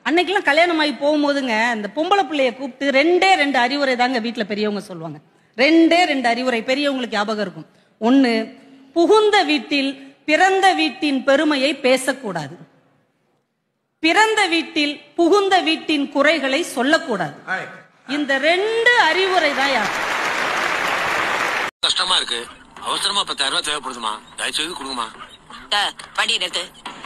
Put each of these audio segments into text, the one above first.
அன்னைக்கெல்லாம் கல்யாணம் ஆகி போகும்போதுங்க இந்த பொம்பளை பிள்ளைய கூப்பிட்டு ரெண்டே ரெண்டு அறிவுரை தாங்க வீட்டுல பெரியவங்க சொல்லுவாங்க ரெண்டே ரெண்டு அறிவுரை பெரியவங்களுக்கு ஞாபகம் இருக்கும் ஒண்ணு புகுந்த வீட்டில் பிறந்த வீட்டின் பெருமையை பேசக்கூடாது பிறந்த வீட்டில் புகுந்த வீட்டின் குறைகளை சொல்லக்கூடாது இந்த ரெண்டு அறிவுரை தான் யார் கஷ்டமா இருக்கு அவசரமா பத்தாயிரம் ரூபாய் தேவைப்படுதுமா தயவுசெய்து கொடுங்கம்மா வண்டியை நிறுத்து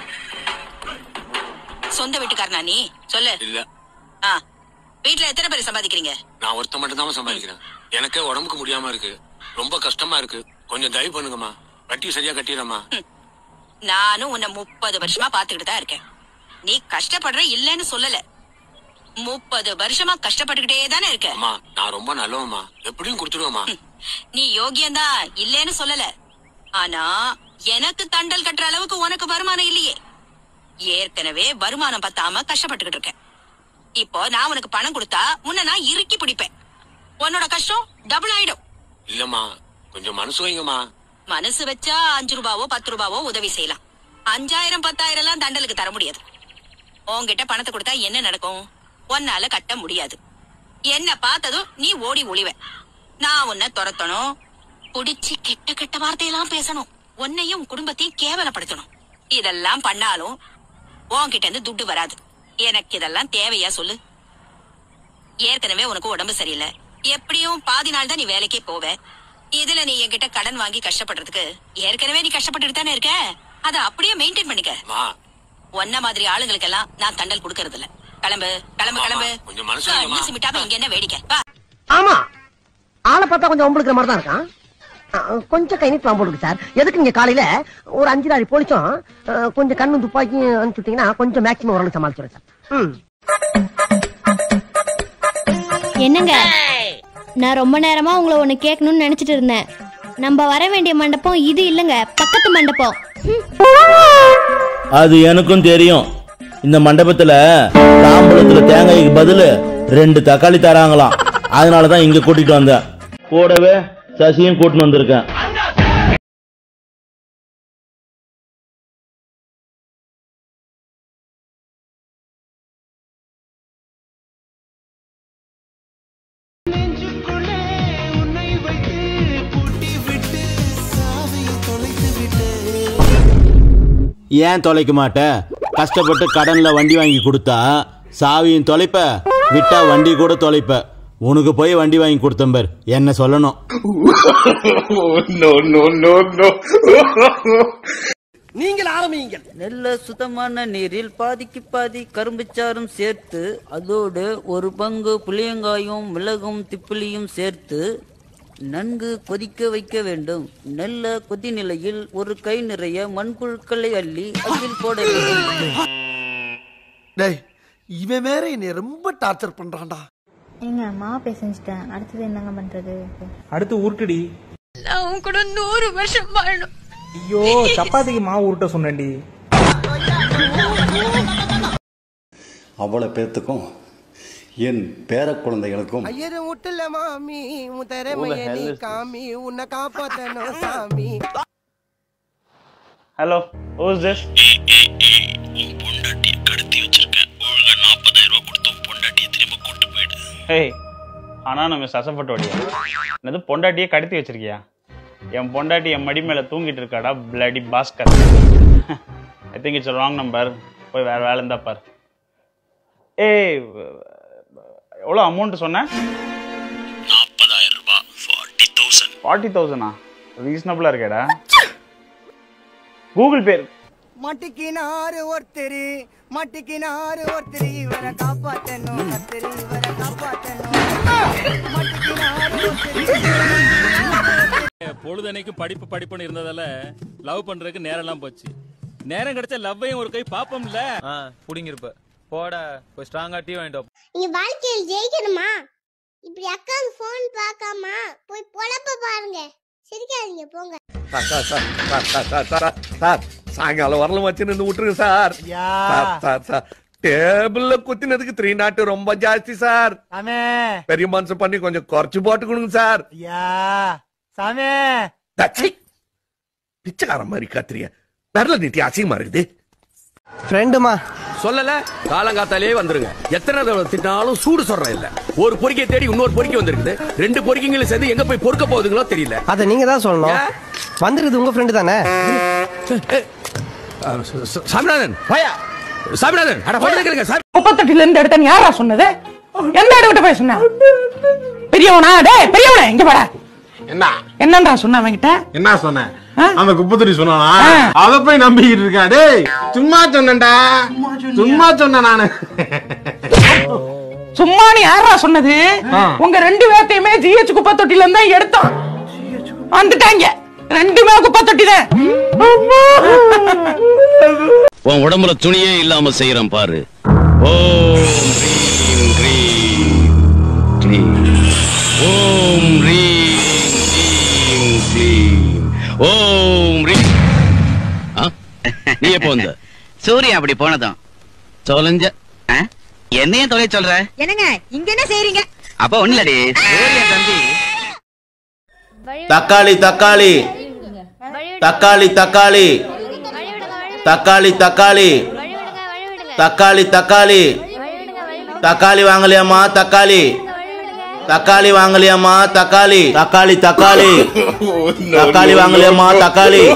சொந்த வீட்டுக்காரனா நீ சொல்லு இல்ல ஆ வீட்டுல எத்தனை பேர் சம்பாதிக்கிறீங்க நான் ஒருத்த மட்டும் தான் சம்பாதிக்கிறேன் எனக்கே உடம்புக்கு முடியாம இருக்கு ரொம்ப கஷ்டமா இருக்கு கொஞ்சம் தயவு பண்ணுங்கம்மா வட்டி சரியா கட்டிடுறேம்மா நானும் உன்னை முப்பது வருஷமா பாத்துக்கிட்டு தான் இருக்கேன் நீ கஷ்டப்படுற இல்லன்னு சொல்லல முப்பது வருஷமா கஷ்டப்பட்டுக்கிட்டே தானே இருக்க அம்மா நான் ரொம்ப நல்லவம்மா எப்படியும் கொடுத்துருவேம்மா நீ யோகியம்தான் இல்லன்னு சொல்லல ஆனா எனக்கு தண்டல் கட்டுற அளவுக்கு உனக்கு வருமானம் இல்லையே ஏற்கனவே வருமானம் பத்தாம கஷ்டப்பட்டுக்கிட்டு இருக்கேன் இப்போ நான் உனக்கு பணம் கொடுத்தா உன்னை நான் இறுக்கி பிடிப்பேன் உன்னோட கஷ்டம் டபுள் ஆயிடும் இல்லம்மா கொஞ்சம் மனசு வைங்கம்மா மனசு வச்சா அஞ்சு ரூபாவோ பத்து ரூபாவோ உதவி செய்யலாம் அஞ்சாயிரம் பத்தாயிரம் எல்லாம் தண்டலுக்கு தர முடியாது உன்கிட்ட பணத்தை கொடுத்தா என்ன நடக்கும் உன்னால கட்ட முடியாது என்ன பார்த்ததும் நீ ஓடி ஒளிவ நான் உன்னை துரத்தணும் புடிச்சு கெட்ட கெட்ட வார்த்தையெல்லாம் பேசணும் உன்னையும் உன் குடும்பத்தையும் கேவலப்படுத்தணும் இதெல்லாம் பண்ணாலும் உன்கிட்ட இருந்து துட்டு வராது எனக்கு இதெல்லாம் தேவையா சொல்லு ஏற்கனவே உனக்கு உடம்பு சரியில்லை எப்படியும் பாதி நாள் தான் நீ வேலைக்கே போவ இதுல நீ என்கிட்ட கடன் வாங்கி கஷ்டப்படுறதுக்கு ஏற்கனவே நீ கஷ்டப்பட்டுட்டு தானே இருக்க அத அப்படியே மெயின்டைன் பண்ணிக்க அம்மா ஒன்ன மாதிரி ஆளுங்களுக்கெல்லாம் நான் தண்டல் கொடுக்கறது இல்ல கிளம்பு கிளம்பு ஆமா, கிளம்பு கொஞ்சம் மனசு வைங்கம்மா. கண்ணு சிமிட்டாம இங்க என்ன வேடிக்கை வா ஆமா ஆளை பார்த்தா கொஞ்சம் ஒம்பளுக்கிற மாதிரி தான் இருக்கான் அஹ், கொஞ்சம் கை நீட்டு போடுங்க சார் எதுக்கு நீங்க காலையில ஒரு அஞ்சு நாள் போலீஸும் அஹ், கொஞ்சம் கண்ணு துப்பாக்கியும் அனுப்பிச்சுட்டீங்கன்னா கொஞ்சம் மேக்ஸிமம் ஓரளவு சமாளிச்சிடும் சார் ம் என்னங்க நான் ரொம்ப நேரமா உங்களை ஒண்ணு கேட்கணும்னு நினைச்சிட்டு இருந்தேன் நம்ம வர வேண்டிய மண்டபம் இது இல்லைங்க பக்கத்து மண்டபம் ம். அது எனக்கும் தெரியும் இந்த மண்டபத்துல தாம்பூலத்துல தேங்காய்க்கு பதிலு ரெண்டு தக்காளி தராங்களாம் அதனால தான் இங்க கூட்டிட்டு வந்தேன் கூடவே சசியும் கூட்டிட்டு வந்திருக்கேன் ஏன் தொலைக்க மாட்ட கஷ்டப்பட்டு கடன்ல வண்டி வாங்கி கொடுத்தா சாவியும் தொலைப்ப விட்டா வண்டி கூட தொலைப்ப உனக்கு போய் வண்டி வாங்கி கொடுத்தேன் பார் என்ன சொல்லணும் நீங்கள் ஆரம்பிங்க நல்ல சுத்தமான நீரில் பாதிக்கு பாதி கரும்புச்சாறும் சேர்த்து அதோடு ஒரு பங்கு புளியங்காயும் மிளகும் திப்பிலியும் சேர்த்து நன்கு கொதிக்க வைக்க வேண்டும் நல்ல கொதி நிலையில் ஒரு கை நிறைய மண்புழுக்களை அள்ளி அதில் போட வேண்டும் டேய் இவன் வேற என்னை ரொம்ப டார்ச்சர் பண்றான்டா ஏங்க மாவு பிசைஞ்சிட்டேன் அடுத்தது என்னங்க பண்றது அடுத்து உருட்டுடி நான் உன் கூட நூறு வருஷம் வாழணும் ஐயோ சப்பாத்திக்கு மாவு உருட்ட சொன்னேன்டி அவ்வளோ பேர்த்துக்கும் என் பேர குழந்தைகளுக்கும் ஐயரு முட்டுல மாமி முத்தரமைய நீ காமி உன்னை காப்பாத்தணும் சாமி ஹலோ ஹூஸ் திஸ் ஏய் ஆனா நம்ம சசப்பட்டோடியா என்னது பொண்டாட்டியே கடத்தி வச்சிருக்கியா என் பொண்டாட்டி என் மடி மேல தூங்கிட்டு இருக்காடா bloody Bhaskar I think it's wrong number போய் வேற வேலை இருந்தா பார் ஏய் எவ்வளோ அமௌண்ட் சொன்னேன் நாற்பதாயிரம் ரூபாய் ஃபார்ட்டி தௌசண்ட் ஃபார்ட்டி தௌசண்டா ரீசனபிளா இருக்கேடா கூகுள் பே மட்டிக்கினாரு ஒருத்தரு மட்டிக்கினாரு ஒருத்தரு இவரை காப்பாத்தணும் கத்தரு இவரை காப்பாத்தணும் மட்டிக்கினாரு பொழுதனைக்கு படிப்பு படிப்புன்னு இருந்ததால லவ் பண்றதுக்கு நேரம் எல்லாம் போச்சு நேரம் கிடைச்ச லவ்வையும் ஒரு கை பாப்போம்ல புடிங்கிருப்ப போட போய் ஸ்ட்ராங்கா டீ வாங்கிட்டு வா. நீங்க வாழ்க்கையில் ஜெயிக்கணுமா இப்படி அக்காவுக்கு போன் பார்க்காம போய் பொழப்ப பாருங்க சிரிக்காதீங்க போங்க sir sir sir sir sir sir sir sir சாயங்காலம் வரலாம் வச்சு நின்று விட்டுருங்க சார் சார் சார் சார் டேபிள்ல குத்தினதுக்கு த்ரீ நாட் ரொம்ப ஜாஸ்தி சார் சாமே பெரிய மனசு பண்ணி கொஞ்சம் குறைச்சு போட்டு கொடுங்க சார் ஐயா சாமே தச்சி பிச்சைக்கார மாதிரி கத்திரிய விரல நீட்டி அசிங்கமா இருக்குது ஃப்ரெண்டுமா சொல்லல காலங்காத்தாலே வந்துருங்க எத்தனை தடவை திட்டினாலும் சூடு சொல்றேன் இல்ல ஒரு பொறிக்கை தேடி இன்னொரு பொறிக்கை வந்திருக்குது ரெண்டு பொறிக்கைங்களும் சேர்ந்து எங்க போய் பொறுக்க போகுதுங்களோ தெரியல அதை நீங்க தான் சொல்லணும் வந்துருக்குது உங்க ஃப்ரெண்டு தானே சாமிநாதன் பயா சாமிநாதன் அட போய் கேளுங்க சாமி முப்பத்தெட்டுல இருந்து எடுத்தேன்னு யாரா சொன்னது எந்த இடத்துல போய் சொன்ன பெரியவனா டேய் பெரியவனே இங்க வாடா என்ன என்னன்றா சொன்ன அவன்கிட்ட என்ன சொன்னேன் அந்த குப்பத்தொட்டி சொன்னானா அத போய் நம்பிக்கிட்டு இருக்கா டேய் சும்மா சொன்னேன்டா சும்மா சொன்னேன் நானு சும்மா நீ யாரா சொன்னது ஆ. உங்க ரெண்டு பேர்த்தையுமே ஜிஹெச் குப்பை தொட்டில இருந்தா எடுத்தோம் வந்துட்டாங்க ரெண்டுமே குப்பை தொட்டி தான் உன் உடம்புல துணியே இல்லாம செய்யறேன் பாரு ஓம் ரீம் க்ரீம் க்ளீம் ஓம் ரீம் க்ளீம் க்ளீம் ஓம் ரீம் ஆ? நீ எப்போ வந்த சூரியன் அப்படி போனதும் தொலைஞ்ச என்னையும் தொலை சொல்ற என்னங்க இங்க என்ன செய்றீங்க அப்ப ஒண்ணு இல்லடி சூரியன் தம்பி தக்காளி தக்காளி தக்காளி தக்காளி தக்காளி தக்காளி தக்காளி தக்காளி தக்காளி வாங்கலையாம்மா தக்காளி தக்காளி வாங்கலையாம்மா தக்காளி தக்காளி தக்காளி தக்காளி வாங்கலையாம்மா தக்காளி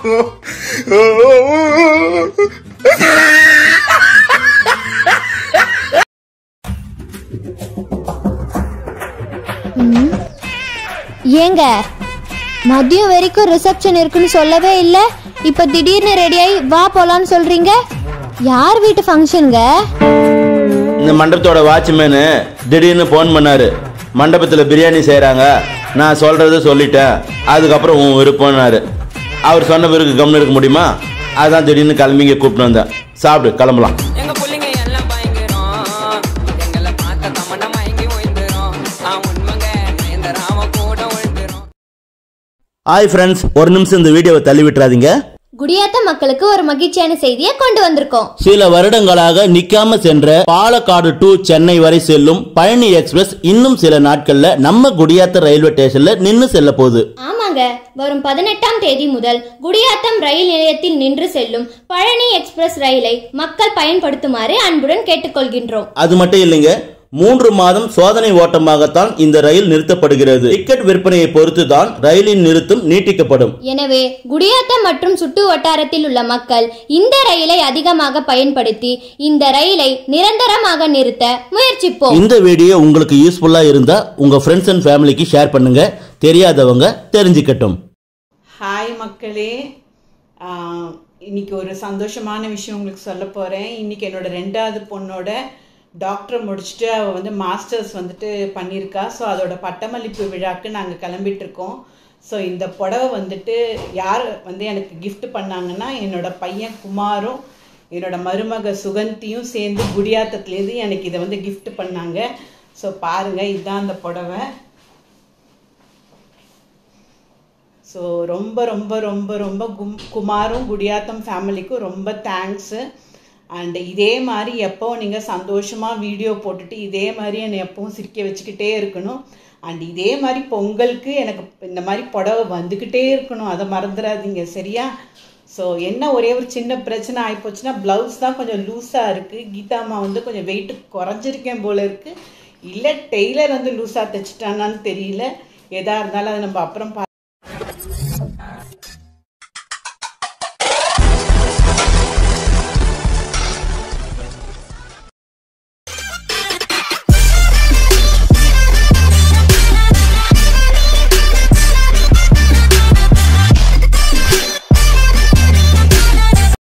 ம். ஏங்க மதியம் வரைக்கும் ரிசப்ஷன் இருக்குன்னு சொல்லவே இல்லை இப்போ திடீர்னு ரெடியாகி வா போலான்னு சொல்றீங்க யார் வீட்டு ஃபங்க்ஷனுங்க இந்த மண்டபத்தோட வாட்ச்மேனு திடீர்னு ஃபோன் பண்ணாரு மண்டபத்தில் பிரியாணி செய்கிறாங்க நான் சொல்கிறத சொல்லிட்டேன் அதுக்கப்புறம் உன் விருப்பம்னாரு அவர் சொன்ன பிறகு கம்னு இருக்க முடியுமா அதான் திடீர்னு கிளம்பிங்க கூப்பிட்டு வந்தேன் சாப்பிடு கிளம்பலாம் எங்க புள்ளைங்க எல்லாம் பயங்கரம் எங்களை பார்த்த தமன்னா மயங்கி ஓய்ந்துரும் ஆ உண்மைங்க நயன்தராம கூட விழுந்துரும் ஹாய் ஃப்ரெண்ட்ஸ் ஒரு நிமிஷம் இந்த வீடியோவை தள்ளி விட்டுறாதீங்க குடியாத்த மக்களுக்கு ஒரு மகிழ்ச்சியான செய்தியை கொண்டு வந்திருக்கோம் சில வருடங்களாக நிக்காம சென்ற பாலக்காடு டு சென்னை வரை செல்லும் பழனி எக்ஸ்பிரஸ் இன்னும் சில நாட்கள்ல நம்ம குடியாத்த ரயில்வே ஸ்டேஷன்ல நின்னு செல்ல போகுது ஆமாங்க வரும் பதினெட்டாம் தேதி முதல் குடியாத்தம் ரயில் நிலையத்தில் நின்று செல்லும் பழனி எக்ஸ்பிரஸ் ரயிலை மக்கள் பயன்படுத்துமாறு அன்புடன் கேட்டுக்கொள்கின்றோம் அது மட்டும் இல்லைங்க மூன்று மாதம் சோதனை ஓட்டமாகத்தான் இந்த ரயில் நிறுத்தப்படுகிறது டிக்கெட் விற்பனையை பொறுத்து தான் ரயிலின் நிறுத்தம் நீட்டிக்கப்படும் எனவே குடியாத்தம் மற்றும் சுற்று வட்டாரத்தில் உள்ள மக்கள் இந்த ரயிலை அதிகமாக பயன்படுத்தி இந்த ரயிலை நிரந்தரமாக நிறுத்த முயற்சிப்போம் இந்த வீடியோ உங்களுக்கு யூஸ்ஃபுல்லா இருந்தா உங்க ஃப்ரெண்ட்ஸ் அண்ட் ஃபேமிலிக்கு ஷேர் பண்ணுங்க தெரியாதவங்க தெரிஞ்சுக்கட்டும் ஹாய் மக்களே ஆஹ், இன்னைக்கு ஒரு சந்தோஷமான விஷயம் உங்களுக்கு சொல்ல போகிறேன் இன்னைக்கு என்னோட ரெண்டாவது பொண்ணோட டாக்டர் முடிச்சுட்டு அவள் வந்து மாஸ்டர்ஸ் வந்துட்டு பண்ணியிருக்கா ஸோ அதோட பட்டமளிப்பு விழாக்கு நாங்கள் கிளம்பிட்டு இருக்கோம் ஸோ இந்த புடவை வந்துட்டு யார் வந்து எனக்கு gift பண்ணாங்கன்னா என்னோட பையன் குமாரும் என்னோட மருமக சுகந்தியும் சேர்ந்து குடியாத்தத்துலேருந்து எனக்கு இதை வந்து gift பண்ணாங்க ஸோ பாருங்கள் இதுதான் அந்த புடவை ஸோ ரொம்ப ரொம்ப ரொம்ப ரொம்ப கும் குமாரும் குடியாத்தம் ஃபேமிலிக்கும் ரொம்ப தேங்க்ஸு அண்ட் இதே மாதிரி எப்போ நீங்கள் சந்தோஷமாக வீடியோ போட்டுட்டு இதே மாதிரி என்னை எப்பவும் சிரிக்க வச்சுக்கிட்டே இருக்கணும் அண்ட் இதே மாதிரி பொங்கலுக்கு எனக்கு இந்த மாதிரி புடவை வந்துக்கிட்டே இருக்கணும் அதை மறந்துடாதீங்க சரியா ஸோ என்ன ஒரே ஒரு சின்ன பிரச்சனை ஆகிப்போச்சுன்னா ப்ளவுஸ் தான் கொஞ்சம் லூஸாக இருக்குது கீதாம்மா வந்து கொஞ்சம் வெயிட் குறைஞ்சிருக்கேன் போல இருக்குது இல்லை டெய்லர் வந்து லூஸாக தைச்சிட்டானான்னு தெரியல எதா இருந்தாலும் அதை நம்ம அப்புறம் பா